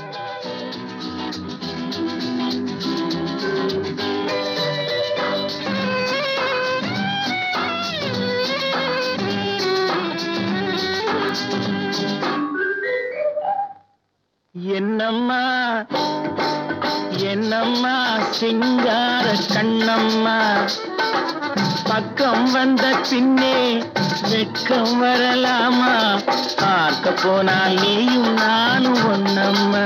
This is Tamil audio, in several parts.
என்னம்மா என்னம்மா சிங்கார கண்ணம்மா பக்கம் வந்த பின்னே வெட்கம் வரலாமா பார்க்க போனால் நீயும் நானும் ஒன்னம்மா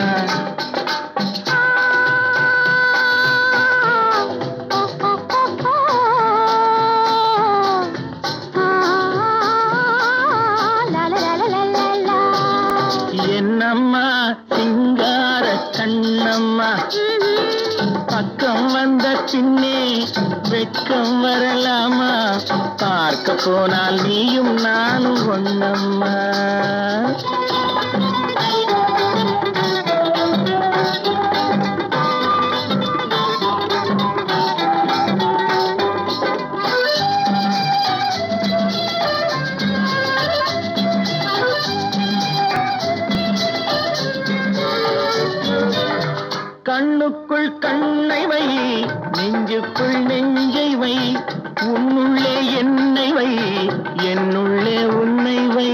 என்னம்மா சிங்கார கண்ணம்மா பக்கம் வந்த பின்னே வெட்கம் வரலாமா பார்க்க போனால் நீயும் நானும் ஒன்னம்மா கண்ணுக்குள் கண்ணை வை நெஞ்சுக்குள் நெஞ்சை வை உன்னுள்ளே என்னை வை என்னுள்ளே உன்னை வை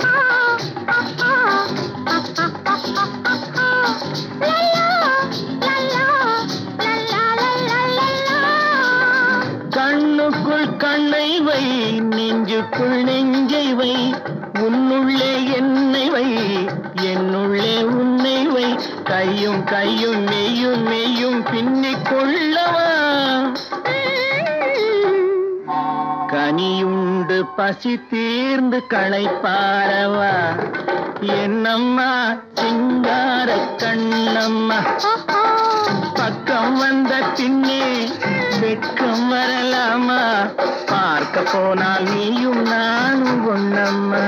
கண்ணுக்குள் கண்ணை வை நெஞ்சுக்குள் நெஞ்சை வை உன்னுள்ளே என்னை வை என்னுள்ளே உன்னை வை கையும் கையும் மெய்யும் மெய்யும் பின்னிக் கொள்ளவா கனியுண்டு பசி தீர்ந்து களைப்பாரவா என்னம்மா சிங்கார கண்ணம்மா பக்கம் வந்த பின்னே வெட்கம் வரலாமா பார்க்க போனால் நீயும் நானும் ஒன்னம்மா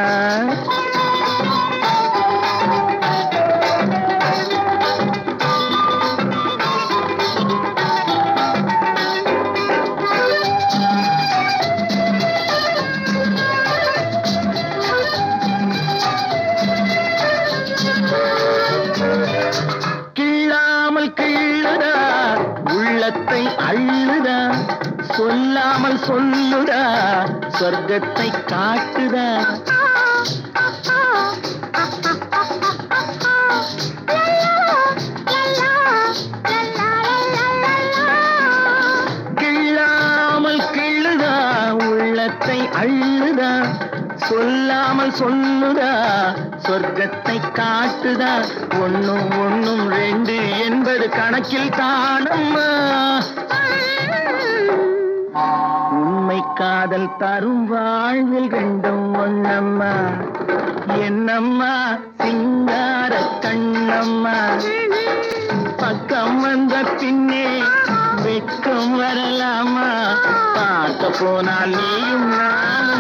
கிள்ளாமல் கிள்ளுதா உள்ளத்தை அள்ளுதா சொல்லாமல் சொல்லுதா சொர்க்கத்தை காட்டுதா கிள்ளாமல் கிள்ளுதா உள்ளத்தை அள்ளுதா சொல்லாமல் சொல்லுதா சொர்க்கத்தை காட்டுதா ஒண்ணும் ஒண்ணும் ரெண்டு என்பது கணக்கில் தானம்மா உண்மை காதல் தரும் வாழ்வில் ரெண்டும் ஒன்னம்மா என்னம்மா சிங்கார கண்ணம்மா பக்கம் வந்த பின்னே வெட்கம் வரலாமா பார்க்க போனால் நீயும் நானும்